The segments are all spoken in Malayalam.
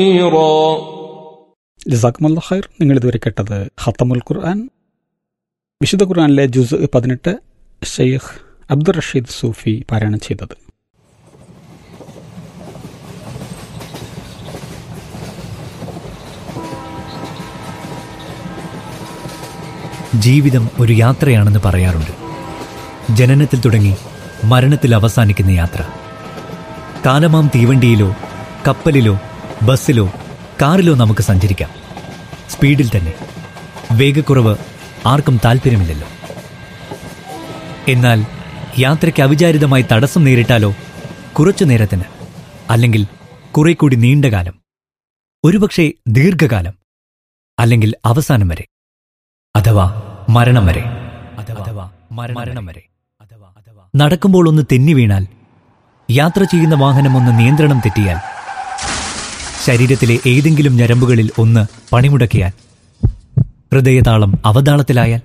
خيرا ജസാക്കുമല്ല ഖൈർ നിങ്ങൾ ഇതുവരെ കേട്ടത് ഖത്തമുൽ ഖുർആൻ വിശുദ്ധ ഖുർആനിലെ ജുസ് പതിനെട്ട് ഷെയ്ഖ് അബ്ദുൾ റഷീദ് സൂഫി പാരായണം ചെയ്തത് ജീവിതം ഒരു യാത്രയാണെന്ന് പറയാറുണ്ട് ജനനത്തിൽ തുടങ്ങി മരണത്തിൽ അവസാനിക്കുന്ന യാത്ര കാലമാം തീവണ്ടിയിലോ കപ്പലിലോ ബസ്സിലോ കാറിലോ നമുക്ക് സഞ്ചരിക്കാം സ്പീഡിൽ തന്നെ വേഗക്കുറവ് ആർക്കും താല്പര്യമില്ലല്ലോ എന്നാൽ യാത്രയ്ക്ക് അവിചാരിതമായി തടസ്സം നേരിട്ടാലോ കുറച്ചു നേരത്തിന് അല്ലെങ്കിൽ കുറെ കൂടി നീണ്ടകാലം ഒരുപക്ഷെ ദീർഘകാലം അല്ലെങ്കിൽ അവസാനം വരെ അഥവാ മരണം വരെ അഥവാ മരണം വരെ നടക്കുമ്പോൾ ഒന്ന് തെന്നി വീണാൽ യാത്ര ചെയ്യുന്ന വാഹനം ഒന്ന് നിയന്ത്രണം തെറ്റിയാൽ ശരീരത്തിലെ ഏതെങ്കിലും ഞരമ്പുകളിൽ ഒന്ന് പണിമുടക്കിയാൽ ഹൃദയതാളം അവതാളത്തിലായാൽ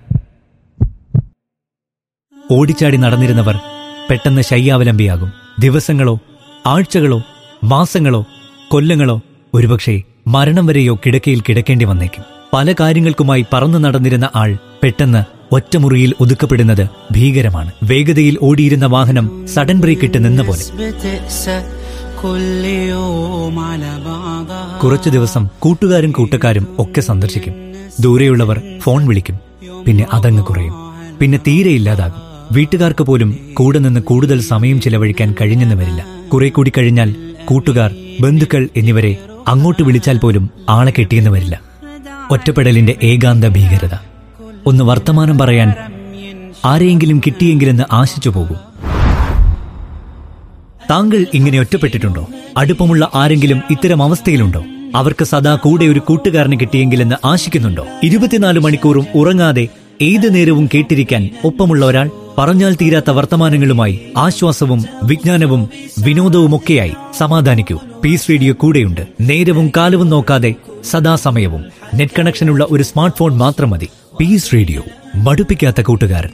ഓടിച്ചാടി നടന്നിരുന്നവർ പെട്ടെന്ന് ശയ്യാവലംബിയാകും ദിവസങ്ങളോ ആഴ്ചകളോ മാസങ്ങളോ കൊല്ലങ്ങളോ ഒരുപക്ഷെ മരണം വരെയോ കിടക്കയിൽ കിടക്കേണ്ടി വന്നേക്കും പല കാര്യങ്ങൾക്കുമായി പറന്നു നടന്നിരുന്ന ആൾ പെട്ടെന്ന് ഒറ്റമുറിയിൽ ഒതുക്കപ്പെടുന്നത് ഭീകരമാണ് വേഗതയിൽ ഓടിയിരുന്ന വാഹനം സഡൻ ബ്രേക്ക് ഇട്ട് നിന്ന പോലെ بتقسى كل يوم على بعضها കുറച്ചു ദിവസം കൂട്ടുകാരും കൂട്ടക്കാരും ഒക്കെ സന്ദർശിക്കും ദൂരെയുള്ളവർ ഫോൺ വിളിക്കും പിന്നെ അതങ്ങ് കുറയും പിന്നെ തീരെ ഇല്ലാതാകും വീട്ടുകാർക്ക് പോലും കൂടെ നിന്ന് കൂടുതൽ സമയം ചിലവഴിക്കാൻ കഴിഞ്ഞെന്ന് വരില്ല കുറെ കൂടി കഴിഞ്ഞാൽ കൂട്ടുകാർ ബന്ധുക്കൾ എന്നിവരെ അങ്ങോട്ട് വിളിച്ചാൽ പോലും ആളെ കെട്ടിയെന്ന് വരില്ല ഒറ്റപ്പെടലിന്റെ ഏകാന്ത ഭീകരത ഒന്ന് വർത്തമാനം പറയാൻ ആരെയെങ്കിലും കിട്ടിയെങ്കിലെന്ന് ആശിച്ചു പോകും താങ്കൾ ഇങ്ങനെ ഒറ്റപ്പെട്ടിട്ടുണ്ടോ അടുപ്പമുള്ള ആരെങ്കിലും ഇത്തരം അവസ്ഥയിലുണ്ടോ അവർക്ക് സദാ കൂടെ ഒരു കൂട്ടുകാരനെ കിട്ടിയെങ്കിലെന്ന് ആശിക്കുന്നുണ്ടോ ഇരുപത്തിനാല് മണിക്കൂറും ഉറങ്ങാതെ ഏത് നേരവും കേട്ടിരിക്കാൻ ഒപ്പമുള്ള ഒരാൾ പറഞ്ഞാൽ തീരാത്ത വർത്തമാനങ്ങളുമായി ആശ്വാസവും വിജ്ഞാനവും വിനോദവുമൊക്കെയായി സമാധാനിക്കൂ പീസ് റേഡിയോ കൂടെയുണ്ട് നേരവും കാലവും നോക്കാതെ സദാസമയവും നെറ്റ് കണക്ഷനുള്ള ഒരു സ്മാർട്ട് ഫോൺ മാത്രം മതി പീസ് റേഡിയോ മടുപ്പിക്കാത്ത കൂട്ടുകാരൻ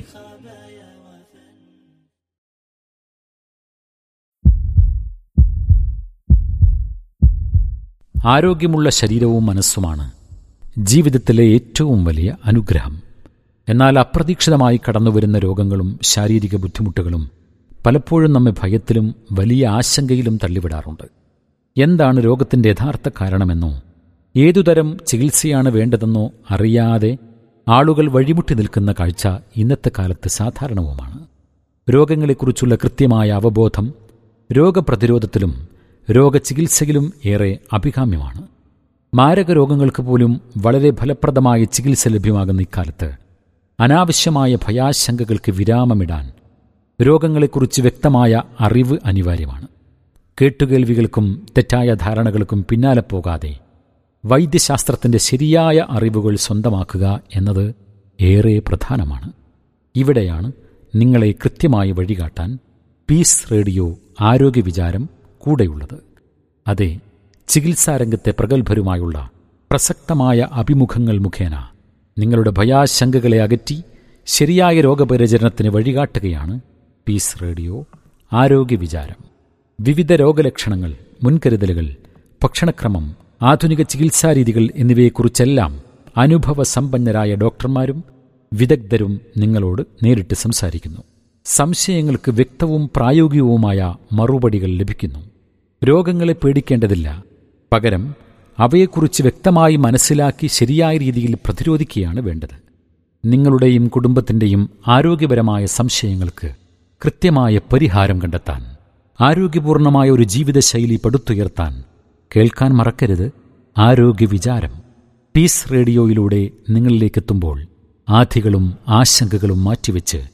ആരോഗ്യമുള്ള ശരീരവും മനസ്സുമാണ് ജീവിതത്തിലെ ഏറ്റവും വലിയ അനുഗ്രഹം എന്നാൽ അപ്രതീക്ഷിതമായി കടന്നുവരുന്ന രോഗങ്ങളും ശാരീരിക ബുദ്ധിമുട്ടുകളും പലപ്പോഴും നമ്മെ ഭയത്തിലും വലിയ ആശങ്കയിലും തള്ളിവിടാറുണ്ട് എന്താണ് രോഗത്തിന്റെ യഥാർത്ഥ കാരണമെന്നോ ഏതുതരം ചികിത്സയാണ് വേണ്ടതെന്നോ അറിയാതെ ആളുകൾ വഴിമുട്ടി നിൽക്കുന്ന കാഴ്ച ഇന്നത്തെ കാലത്ത് സാധാരണവുമാണ് രോഗങ്ങളെക്കുറിച്ചുള്ള കൃത്യമായ അവബോധം രോഗപ്രതിരോധത്തിലും രോഗചികിത്സയിലും ഏറെ അഭികാമ്യമാണ് മാരക രോഗങ്ങൾക്ക് പോലും വളരെ ഫലപ്രദമായ ചികിത്സ ലഭ്യമാകുന്ന ഇക്കാലത്ത് അനാവശ്യമായ ഭയാശങ്കകൾക്ക് വിരാമമിടാൻ രോഗങ്ങളെക്കുറിച്ച് വ്യക്തമായ അറിവ് അനിവാര്യമാണ് കേട്ടുകേൾവികൾക്കും തെറ്റായ ധാരണകൾക്കും പിന്നാലെ പോകാതെ വൈദ്യശാസ്ത്രത്തിന്റെ ശരിയായ അറിവുകൾ സ്വന്തമാക്കുക എന്നത് ഏറെ പ്രധാനമാണ് ഇവിടെയാണ് നിങ്ങളെ കൃത്യമായി വഴികാട്ടാൻ പീസ് റേഡിയോ ആരോഗ്യ വിചാരം കൂടെയുള്ളത് അതെ ചികിത്സാരംഗത്തെ പ്രഗത്ഭരുമായുള്ള പ്രസക്തമായ അഭിമുഖങ്ങൾ മുഖേന നിങ്ങളുടെ ഭയാശങ്കകളെ അകറ്റി ശരിയായ രോഗപരിചരണത്തിന് വഴികാട്ടുകയാണ് പീസ് റേഡിയോ ആരോഗ്യ വിചാരം വിവിധ രോഗലക്ഷണങ്ങൾ മുൻകരുതലുകൾ ഭക്ഷണക്രമം ആധുനിക ചികിത്സാരീതികൾ എന്നിവയെക്കുറിച്ചെല്ലാം അനുഭവ സമ്പന്നരായ ഡോക്ടർമാരും വിദഗ്ധരും നിങ്ങളോട് നേരിട്ട് സംസാരിക്കുന്നു സംശയങ്ങൾക്ക് വ്യക്തവും പ്രായോഗികവുമായ മറുപടികൾ ലഭിക്കുന്നു രോഗങ്ങളെ പേടിക്കേണ്ടതില്ല പകരം അവയെക്കുറിച്ച് വ്യക്തമായി മനസ്സിലാക്കി ശരിയായ രീതിയിൽ പ്രതിരോധിക്കുകയാണ് വേണ്ടത് നിങ്ങളുടെയും കുടുംബത്തിന്റെയും ആരോഗ്യപരമായ സംശയങ്ങൾക്ക് കൃത്യമായ പരിഹാരം കണ്ടെത്താൻ ആരോഗ്യപൂർണമായ ഒരു ജീവിതശൈലി പടുത്തുയർത്താൻ കേൾക്കാൻ മറക്കരുത് ആരോഗ്യ വിചാരം പീസ് റേഡിയോയിലൂടെ നിങ്ങളിലേക്കെത്തുമ്പോൾ ആധികളും ആശങ്കകളും മാറ്റിവെച്ച്